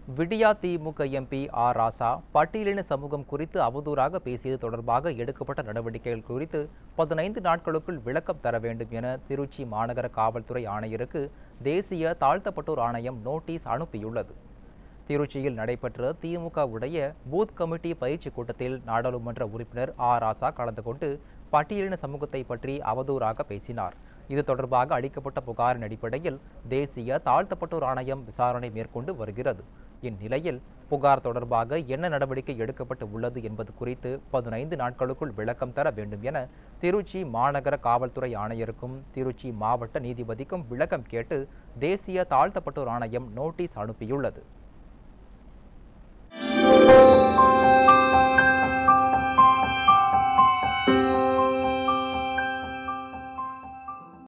விடியா திமுக MP R ராசா பட்டியலின சமூகம் குறித்து அவதூறாக பேசியது தொடர்பாக எடுக்கப்பட்ட நடவடிக்கைகள் குறித்து பதினைந்து நாட்களுக்குள் விளக்கம் தர வேண்டும் என திருச்சி மாநகர காவல்துறை ஆணையருக்கு தேசிய தாழ்த்தப்பட்டோர் ஆணையம் நோட்டீஸ் அனுப்பியுள்ளது திருச்சியில் நடைபெற்ற திமுக உடைய பூத் கமிட்டி பயிற்சி கூட்டத்தில் நாடாளுமன்ற உறுப்பினர் ஆர் ராசா கலந்து கொண்டு பட்டியலின சமூகத்தை பற்றி அவதூறாக பேசினார் இது தொடர்பாக அளிக்கப்பட்ட புகாரின் அடிப்படையில் தேசிய தாழ்த்தப்பட்டோர் ஆணையம் விசாரணை மேற்கொண்டு வருகிறது இந்நிலையில் புகார் தொடர்பாக என்ன நடவடிக்கை எடுக்கப்பட்டு உள்ளது என்பது குறித்து பதினைந்து நாட்களுக்குள் விளக்கம் தர வேண்டும் என திருச்சி மாநகர காவல்துறை ஆணையருக்கும் திருச்சி மாவட்ட நீதிபதிக்கும் விளக்கம் கேட்டு தேசிய தாழ்த்தப்பட்டோர் ஆணையம் நோட்டீஸ் அனுப்பியுள்ளது